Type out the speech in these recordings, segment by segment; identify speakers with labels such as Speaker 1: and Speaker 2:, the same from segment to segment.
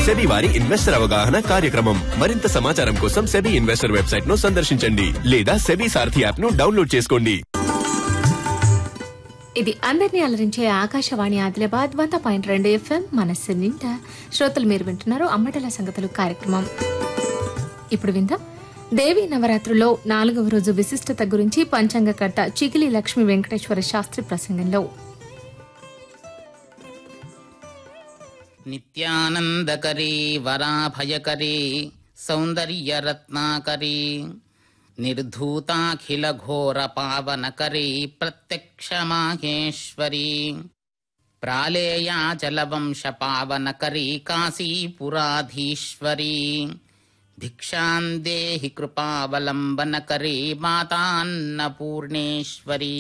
Speaker 1: SEBI వారి investor అవగాహన కార్యక్రమం మరింత సమాచారం కోసం సెబీ ఇన్వెస్టర్ వెబ్సైట్ ను సందర్శించండి లేదా సెబీ సారథి యాప్ ను డౌన్లోడ్ చేసుకోండి
Speaker 2: ఇది అందరినీ అలరించే ఆకాశవాణి ఆదిలాబాద్ వంద పాయింట్ రెండు ఎఫ్ఎం మనస్సు నిండా శ్రోతలు మీరు వింటున్నారు అమ్మటల సంగతులు కార్యక్రమం ఇప్పుడు విందాం దేవీ నవరాత్రుల్లో నాలుగవ రోజు విశిష్టత గురించి పంచాంగకర్త చిగిలి లక్ష్మీ వెంకటేశ్వర శాస్త్రి ప్రసంగంలో
Speaker 3: నిత్యానందకరీ వరాభయకరీ సౌందర్యరత్నాకరీ నిర్ధూతాఖిల ఘోర పావనకరీ ప్రత్యక్ష మాహేశ్వరీ ప్రాళేయాచలవంశ పావనకరీ కాశీపురాధీశ్వరీ భిక్షాం దేహి కృపావలంబనకరీ మాతాన్నపూర్ణేశ్వరీ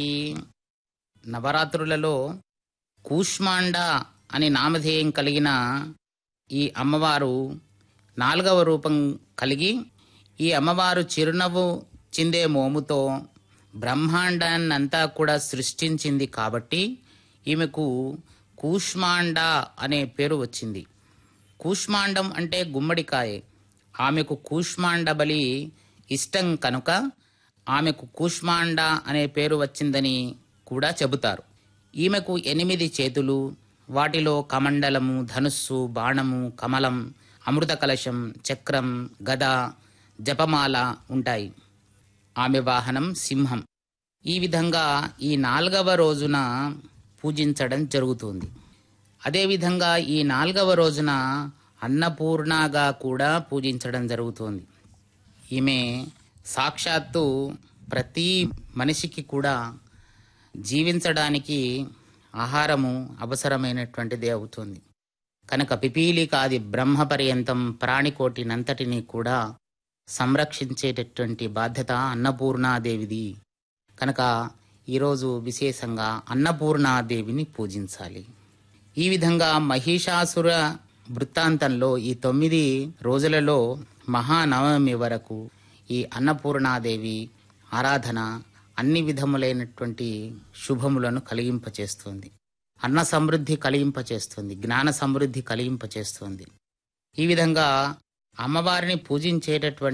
Speaker 3: నవరాత్రులలో కూష్మాండ అని నామధేయం కలిగిన ఈ అమ్మవారు నాలుగవ రూపం కలిగి ఈ అమ్మవారు చిరునవ్వు చిందే మోముతో బ్రహ్మాండాన్నంతా కూడా సృష్టించింది కాబట్టి ఈమెకు కూష్మాండ అనే పేరు వచ్చింది కూష్మాండం అంటే గుమ్మడికాయ ఆమెకు కూష్మాండ బలి ఇష్టం కనుక ఆమెకు కూష్మాండ అనే పేరు వచ్చిందని కూడా చెబుతారు ఈమెకు ఎనిమిది చేతులు వాటిలో కమండలము ధనుస్సు బాణము కమలం అమృత కలశం చక్రం గద జపమాల ఉంటాయి ఆమె వాహనం సింహం ఈ విధంగా ఈ నాలుగవ రోజున పూజించడం జరుగుతుంది అదేవిధంగా ఈ నాలుగవ రోజున అన్నపూర్ణగా కూడా పూజించడం జరుగుతుంది ఈమె సాక్షాత్తు ప్రతి మనిషికి కూడా జీవించడానికి ఆహారము అవసరమైనటువంటిది అవుతుంది కనుక పిపీలికాది బ్రహ్మ పర్యంతం ప్రాణికోటినంతటినీ కూడా సంరక్షించేటటువంటి బాధ్యత అన్నపూర్ణాదేవిది కనుక ఈరోజు విశేషంగా అన్నపూర్ణాదేవిని పూజించాలి ఈ విధంగా మహిషాసుర వృత్తాంతంలో ఈ తొమ్మిది రోజులలో మహానవమి వరకు ఈ అన్నపూర్ణాదేవి ఆరాధన అన్ని విధములైనటువంటి శుభములను కలిగింపచేస్తుంది అన్న సమృద్ధి కలిగింపచేస్తుంది జ్ఞాన సమృద్ధి కలిగింపచేస్తుంది ఈ విధంగా అమ్మవారిని పూజించేటటువంటి